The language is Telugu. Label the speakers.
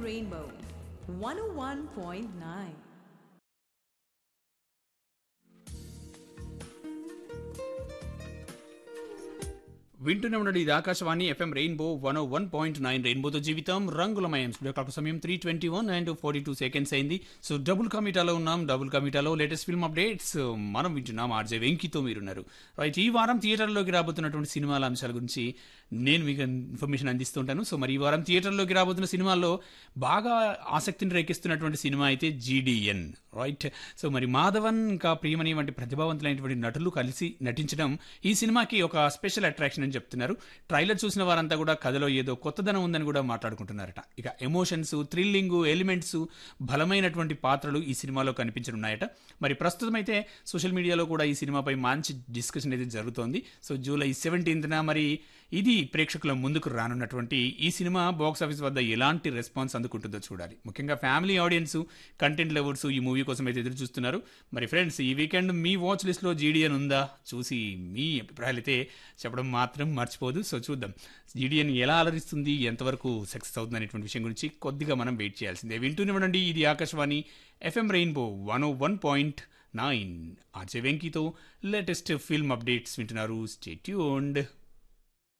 Speaker 1: Rainbow 101.9.
Speaker 2: వింటూనే ఉండండి ఇది Akashvani FM rainbow one O one point nine రెయిన్బోతో జీవితం రంగులమయం స్టూడియో క్లాక్ సమయం three twenty one and forty two seconds అయింది సో డబుల్ కమిటాలో ఉన్నాం డబుల్ కమిటాలో లేటెస్ట్ ఫిల్మ్ అప్డేట్స్ మనం వింటున్నాం ఆర్జే వెంకీతో మీరున్నారు రైట్ ఈ వారం థియేటర్లోకి రాబోతున్నటువంటి సినిమాల అంశాల గురించి నేను మీకు ఇన్ఫర్మేషన్ అందిస్తుంటాను సో మరి ఈ వారం థియేటర్లోకి రాబోతున్న సినిమాల్లో బాగా ఆసక్తిని రేకిస్తున్నటువంటి సినిమా అయితే జీడిఎన్ రైట్ సో మరి మాధవన్ ఇంకా ప్రియమణి వంటి ప్రతిభావంతులైనటువంటి నటులు కలిసి నటించడం ఈ సినిమాకి ఒక స్పెషల్ అట్రాక్షన్ అని చెప్తున్నారు ట్రైలర్ చూసిన వారంతా కూడా కథలో ఏదో కొత్తదనం ఉందని కూడా మాట్లాడుకుంటున్నారట ఇక ఎమోషన్స్ థ్రిల్లింగ్ ఎలిమెంట్స్ బలమైనటువంటి పాత్రలు ఈ సినిమాలో కనిపించనున్నాయట మరి ప్రస్తుతం అయితే సోషల్ మీడియాలో కూడా ఈ సినిమాపై మంచి డిస్కషన్ అయితే జరుగుతోంది సో జూలై సెవెంటీన్త్న మరి ఇది ప్రేక్షకుల ముందుకు రానున్నటువంటి ఈ సినిమా బాక్స్ ఆఫీస్ వద్ద ఎలాంటి రెస్పాన్స్ అందుకుంటుందో చూడాలి ముఖ్యంగా ఫ్యామిలీ ఆడియన్స్ కంటెంట్ లవర్స్ ఈ మూవీ కోసం అయితే ఎదురు చూస్తున్నారు మరి ఫ్రెండ్స్ ఈ వీకెండ్ మీ వాచ్ లిస్ట్లో జీడిఎన్ ఉందా చూసి మీ అభిప్రాయాలు అయితే చెప్పడం మాత్రం మర్చిపోదు సో చూద్దాం జీడిఎన్ ఎలా అలరిస్తుంది ఎంతవరకు సక్సెస్ అవుతుంది అనేటువంటి విషయం గురించి కొద్దిగా మనం వెయిట్ చేయాల్సిందే వింటూనే ఉండండి ఇది Akashvani FM rainbow one O one point nine RJ వెంకీతో లేటెస్ట్ ఫిల్మ్ అప్డేట్స్ వింటున్నారు స్టేట్యూండ్